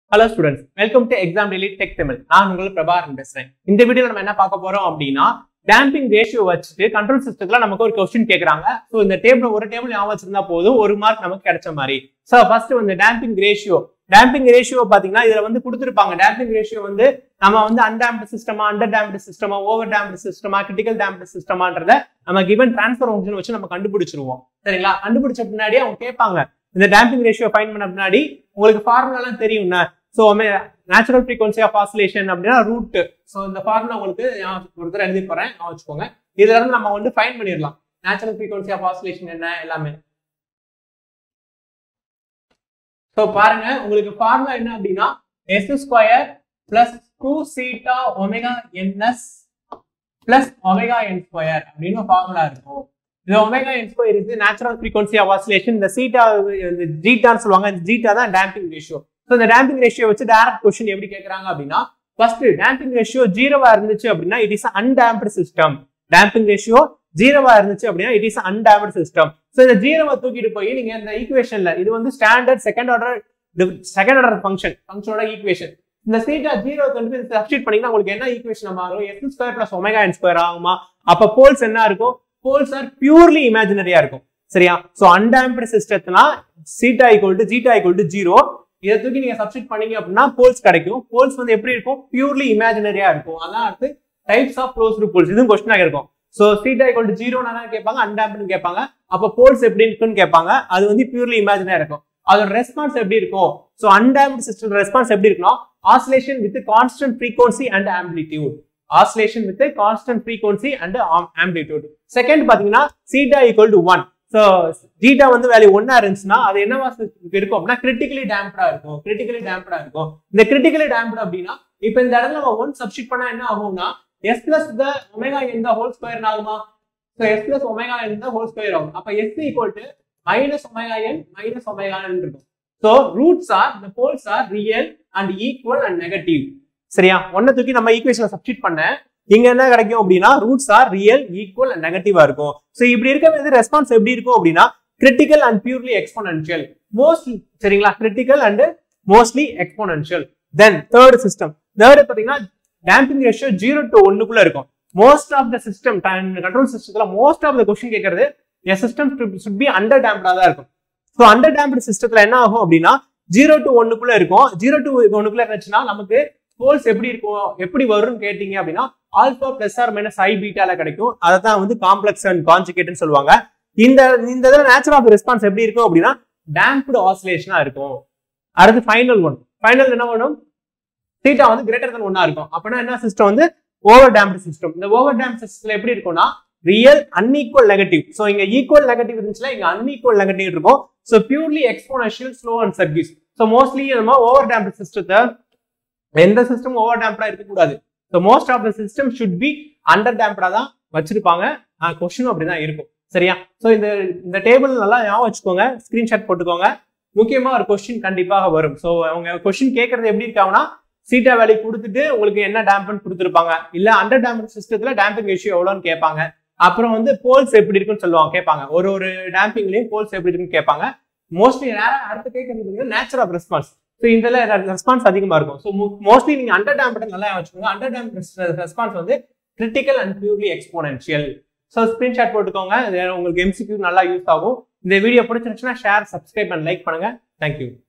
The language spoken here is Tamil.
hello students welcome to exam daily tech Tamil நான் உங்கள் பிரபாகரன் பேசுறேன் இந்த வீடியோல நம்ம என்ன பார்க்க போறோம் அப்படின்னா டேம்பிங் ரேஷியோ வச்சுட்டு கண்ட்ரோல் சிஸ்டத்துல நமக்கு ஒரு கொஸ்டின் கேட்கறாங்க ஸோ இந்த டேபிள் ஒரு டேபிள் ஞாபகம் வச்சிருந்தா போதும் ஒரு மார்க் நமக்கு கிடைச்ச மாதிரி ஸோ ஃபர்ஸ்ட் வந்து டேம்பிங் ரேஷியோ டேம்பிங் ரேஷியோ பாத்தீங்கன்னா இதுல வந்து கொடுத்துருப்பாங்க டேம்பிங் ரேஷியோ வந்து நம்ம வந்து அன்டேம்டு சிஸ்டமா அண்டர் டேம்டு சிஸ்டமா ஓவர் டேம்டு சிஸ்டமா கிரிட்டிக்கல் டேம்டு சிஸ்டமான்றத நம்ம கிவன் டிரான்ஸ்ஃபர் ஃபங்க்ஷன் வச்சு நம்ம கண்டுபிடிச்சிருவோம் சரிங்களா கண்டுபிடிச்ச பின்னாடி அவங்க கேட்பாங்க இந்த டேம்பிங் ரேஷியோ ஃபைன் பண்ண பின்னாடி உங்களுக்கு ஃபார்முலாலாம் தெரியும்னா so natural frequency of oscillation அப்படின்னா ரூட் ஸோ இந்த ஃபார்முலா உங்களுக்கு நான் ஒருத்தர் எழுதி போறேன் நான் வச்சுக்கோங்க இதுல இருந்து நம்ம வந்து ஃபைன் பண்ணிடலாம் நேச்சுரல் ஃப்ரீக்வன்சி ஆஃப் ஆசிலேஷன் என்ன எல்லாமே ஸோ பாருங்க உங்களுக்கு ஃபார்முலா என்ன அப்படின்னா s square plus two zeta omega n s plus omega n square அப்படின்னு ஃபார்முலா இருக்கும் இந்த ஒமேகா என் ஸ்கொயர் இது நேச்சுரல் ஃப்ரீக்வன்சி ஆஃப் ஆசிலேஷன் இந்த சீட்டா இந்த ஜீட்டான்னு சொல்லுவாங்க இந்த ஜீட்டா தான் டேம்பிங் ரேஷியோ ஸோ இந்த டேம்பிங் ரேஷியோ வச்சு டேரக்ட் கொஸ்டின் எப்படி கேட்கறாங்க அப்படின்னா ஃபர்ஸ்ட் டேம்பிங் ரேஷியோ ஜீரோவா இருந்துச்சு அப்படின்னா it is undamped system damping ratio ஜீரோவா இருந்துச்சு அப்படின்னா it is undamped system so இந்த ஜீரோவை தூக்கிட்டு போய் நீங்க இந்த ஈக்குவேஷன்ல இது வந்து standard second order second order function ஃபங்க்ஷனோட ஈக்குவேஷன் இந்த சீட்டா ஜீரோ வந்து சப்ஸ்டியூட் பண்ணீங்கன்னா உங்களுக்கு என்ன ஈக்குவேஷன் மாறும் s square plus omega n square ஆகுமா அப்ப போல்ஸ் என்ன இருக்கும் போல்ஸ் ஆர் பியூர்லி இமேஜினரியா இருக்கும் சரியா சோ அன்டாம்ப்டு சிஸ்டத்னா zeta equal to zeta equal to zero இதை தூக்கி நீங்க சப்ஸ்டியூட் பண்ணீங்க அப்படின்னா போல்ஸ் கிடைக்கும் போல்ஸ் வந்து எப்படி இருக்கும் பியூர்லி இமேஜினரியா இருக்கும் அதான் அடுத்து டைப்ஸ் ஆஃப் க்ளோஸ்டு போல்ஸ் இதுவும் கொஸ்டினாக இருக்கும் so zeta equal to zero கேட்பாங்க அன்டாம்ப்னு கேட்பாங்க அப்போ போல்ஸ் எப்படி இருக்குன்னு கேட்பாங்க அது வந்து பியூர்லி இமேஜினரியா இருக்கும் அதோட ரெஸ்பான்ஸ் எப்படி இருக்கும் ஸோ அன்டாம்ப்டு சிஸ்டம் ரெஸ்பான்ஸ் எப்படி இருக்குன்னா oscillation with constant frequency and amplitude oscillation with constant frequency and amplitude second பாத்தீங்கன்னா zeta equal to one so zeta வந்து வேல்யூ ஒன்னா இருந்துச்சுன்னா அது என்னவா இருக்கும் அப்படின்னா கிரிட்டிக்கலி டேம்ப்டா இருக்கும் கிரிட்டிக்கலி டேம்ப்டா இருக்கும் இந்த கிரிட்டிக்கலி டேம்ப்டு அப்படின்னா இப்போ இந்த இடத்துல நம்ம ஒன் சப்ஸ்டிட் பண்ணா என்ன ஆகும்னா எஸ் பிளஸ் த ஒமேகா எந்த ஹோல் ஸ்கொயர் ஆகுமா ஸோ எஸ் பிளஸ் ஒமேகா எந்த ஹோல் ஸ்கொயர் ஆகும் அப்ப s equal to minus omega n minus omega n இருக்கும் so roots are the poles are real and equal and negative சரியா ஒன்ன தூக்கி நம்ம ஈக்குவேஷன்ல சப்ஸ்டிட் பண்ண இங்க என்ன கிடைக்கும் அப்படின்னா roots are real equal and நெகட்டிவா இருக்கும் ஸோ இப்படி இருக்க ரெஸ்பான்ஸ் எப்படி இருக்கும் அப்படின்னா critical and purely exponential mostly சரிங்களா critical and mostly exponential then third system third பாத்தீங்கன்னா டேம்பிங் ரேஷியோ ஜீரோ டு ஒன்னுக்குள்ள இருக்கும் most of the system control சிஸ்டத்துல மோஸ்ட் ஆஃப் த கொஸ்டின் கேட்கறது என் சிஸ்டம் சுட் பி அண்டர் டேம்ப்டா தான் இருக்கும் ஸோ அண்டர் டேம்ப்டு சிஸ்டத்துல என்ன ஆகும் அப்படின்னா ஜீரோ டு ஒன்னுக்குள்ள இருக்கும் ஜீரோ டு ஒன்னுக்குள்ள இருந்துச்சுன்னா நமக்கு போல்ஸ் எப்படி இருக்கும் எப்படி வரும்னு கேட்டீங்க அப்படின்னா alpha plus or minus i பீட்டால கிடைக்கும் அதை தான் வந்து காம்ப்ளெக்ஸ் அண்ட் கான்ஜுகேட்னு சொல்லுவாங்க இந்த இந்த இதில் நேச்சுரல் ஆஃப் ரெஸ்பான்ஸ் எப்படி இருக்கும் அப்படின்னா டேம்ப்டு ஆசிலேஷனா இருக்கும் அடுத்து ஃபைனல் ஒன் ஃபைனல் என்ன பண்ணும் தீட்டா வந்து கிரேட்டர் தன் ஒன்னா இருக்கும் அப்படின்னா என்ன சிஸ்டம் வந்து ஓவர் டேம்ப்டு சிஸ்டம் இந்த ஓவர் டேம் சிஸ்டம்ல எப்படி இருக்கும்னா ரியல் அன்இக்குவல் நெகட்டிவ் ஸோ இங்க ஈக்குவல் நெகட்டிவ் இருந்துச்சுன்னா இங்க அன்இக்குவல் நெகட்டிவ் இருக்கும் so purely exponential slow and service so mostly நம்ம ஓவர் டேம்ப்டு சிஸ்டத்தை எந்த சிஸ்டம் ஓவர் டேம்ப்டா இருக்கக்கூடாது so most of the system should be under டேம்ப்டா தான் வச்சிருப்பாங்க கொஸ்டினும் அப்படிதான் இருக்கும் சரியா ஸோ இந்த இந்த டேபிள் நல்லா ஞாபகம் வச்சுக்கோங்க ஸ்கிரீன்ஷாட் போட்டுக்கோங்க முக்கியமா ஒரு கொஸ்டின் கண்டிப்பாக வரும் ஸோ அவங்க கொஸ்டின் கேட்கறது எப்படி இருக்காங்கன்னா சீட்டா வேல்யூ கொடுத்துட்டு உங்களுக்கு என்ன டேம்பன் கொடுத்துருப்பாங்க இல்ல அண்டர் டேம்பன் சிஸ்டத்துல டேம்பிங் ரேஷியோ எவ்வளோன்னு கேட்பாங்க அப்புறம் வந்து போல்ஸ் எப்படி இருக்குன்னு சொல்லுவாங்க கேட்பாங்க ஒரு ஒரு டேம்பிங்லயும் போல்ஸ் எப்படி இருக்குன்னு கேட்பாங்க மோஸ்ட்லி நேரம் அடுத்து கேட்கறது நேச்சர் ஆஃப் ரெஸ்பான்ஸ் ஸோ இதுல ரெஸ்பான்ஸ் அதிகமா இருக்கும் ஸோ மோஸ்ட்லி நீங்க அண்டர் டேம்பட் நல்லா வச்சுக்கோங்க அண்டர் டேம்ப் ரெஸ்பான்ஸ் வந்து critical and purely exponential so screenshot போட்டுக்கோங்க உங்களுக்கு எம்சிக்யூ நல்லா யூஸ் ஆகும் இந்த வீடியோ பிடிச்சிருந்துச்சுன்னா ஷேர் சப்ஸ்கிரைப் அண்ட் லைக் பண்ணுங்க தேங்க்யூ